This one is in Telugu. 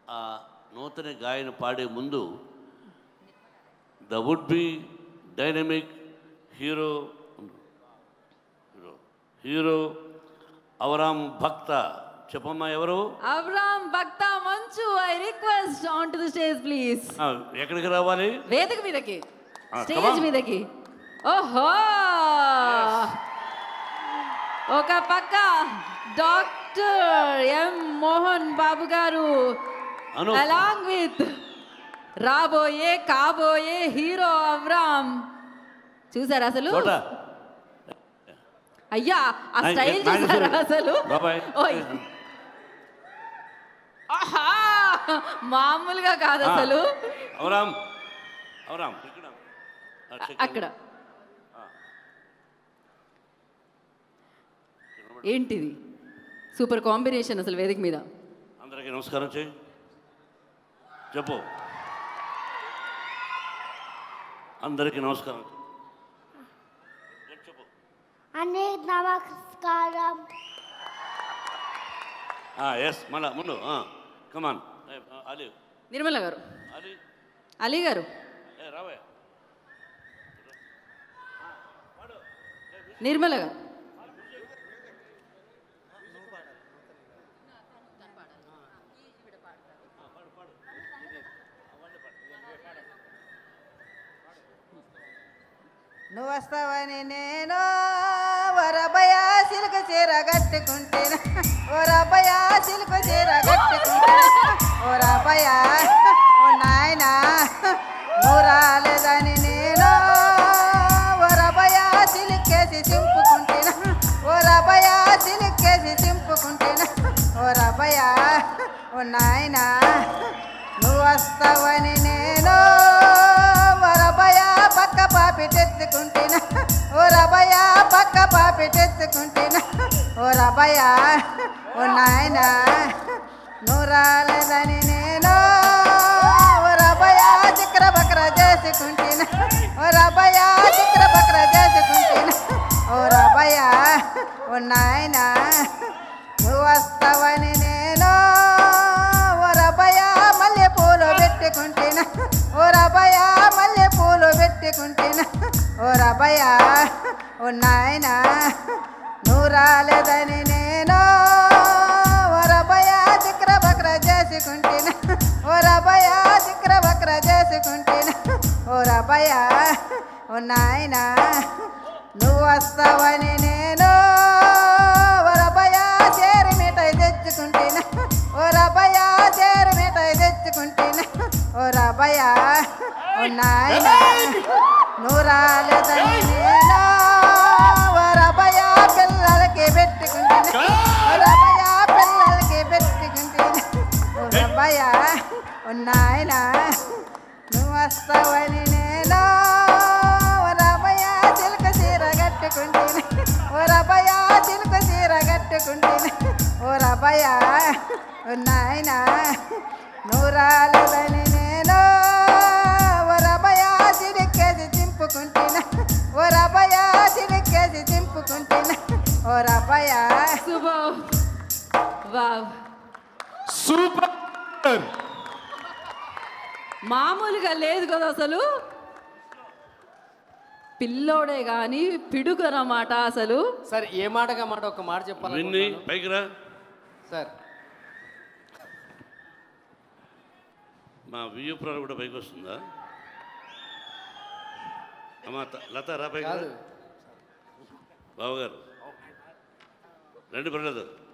ఆ నూతన గాయన పాడే ముందు the would be dynamic hero hero hero Avram Bhakta చెప్పమ్మా ఎవరు Abram Bhakta Manchu I request on to the stage please ఆ, ఎక్కడికి రావాలి వేదిక మీదకి Ah, come స్టేజ్ on. మీదకి ఓహో ఒక పక్క డాక్టర్ ఎం మోహన్ బాబు గారు అను అలాంగ్ విత్ రాబోయే కాబోయే హీరో అబ్రామ్ చూసారా అసలు చోట అయ్యా ఆ నాయ- స్టైల్ నాయన చూసారా సూరి. అసలు బాబాయ్ ఓయ్ ఆహా మామూలుగా కాదు ఆ, అసలు అవరామ్ అవరామ్ ఇక్కడ ఆ, చెక్ అక్కడ ఏంటిది సూపర్ కాంబినేషన్ అసలు వేదిక మీద అందరికీ నమస్కారం చేయి చెప్పు అందరికీ నమస్కారం చెప్పు అనేక నమస్కారం ఎస్ మళ్ళా ముందు కమాన్ అలీ నిర్మల గారు అలీ అలీ గారు ఏ రావయ్య నిర్మల గారు నువ్వు వస్తావని నేను వరబయ సిలుక చీర కట్టుకుంటేనా ఓరబయ సిలుక చీర కట్టుకుంటేనా ఓరబయ ఓ నాయన నువ్వు రాలేదని నేను ఓరబయ సిలుకేసి చింపుకుంటేనా ఓరబయ సిలుకేసి చింపుకుంటేనా ఓరబయ ఓ నాయన నువ్వు వస్తావని నేను వరబయ పక్క పాపిటెత్తుకుంటేనా ఓ రబయ పక్క పాపిటెత్తుకుంటేనా ఓ రబయ ఓ నాయన నువ్వు రాలేదని నేను ఓ రబయ చిక్ర బక్ర చేసుకుంటేనా ఓ రబయ చిక్ర బక్ర చేసుకుంటేనా ఓ రబయ ఓ నాయన నువ్వు వస్తావని నేను ఓ రబయ మల్లె పూలు పెట్టుకుంటేనా ఓ రబయ మల్లె పూలు పెట్టుకుంటేనా ఓ రబయ ఓ నాయన నువ్వు రాలేదని నేను ఓ రబయ చిక్ర బక్ర చేసుకుంటేనా ఓ రబయ చిక్ర బక్ర చేసుకుంటేనా ఓ రబయ ఓ నాయన నువ్వు వస్తావని నేను ఓ రబయ చేరి మిఠాయి తెచ్చుకుంటేనా ఓ రబయ చేరి మిఠాయి తెచ్చుకుంటేనా ఓ రబయ ఓ నాయన నువ్వు రాలేదని నేను ఓ రబయ పిల్లలకి పెట్టుకుంటేనా ఓ రబయ పిల్లలకి పెట్టుకుంటేనా ఓ రబయ ఓ నాయన నువ్వు వస్తావని నేను ఓ రబయ చిలుక చీర కట్టుకుంటేనే ఓ రబయ చిలుక చీర కట్టుకుంటేనే ఓ రబయ ఓ నాయన నువ్వు రాలేదని నేను ఓ రబయ చిలికేసి చింపుకుంటేనే ఓ రబయ చిలికేసి చింపుకుంటేనే ఓ రబయ సూపర్ వావ్ సూపర్ మామూలుగా లేదు కదా అసలు పిల్లోడే కానీ పిడుగనమాట అసలు సార్ ఏ మాటగా మాట ఒక మాట విన్ని చెప్పాలనుకుంటున్నాను పైకి రా సార్ మా వియ్యపురాలు కూడా పైకి వస్తుందా అమ్మా త- లత రా పైకి రా. కాదు బావగారు రండి బ్రదర్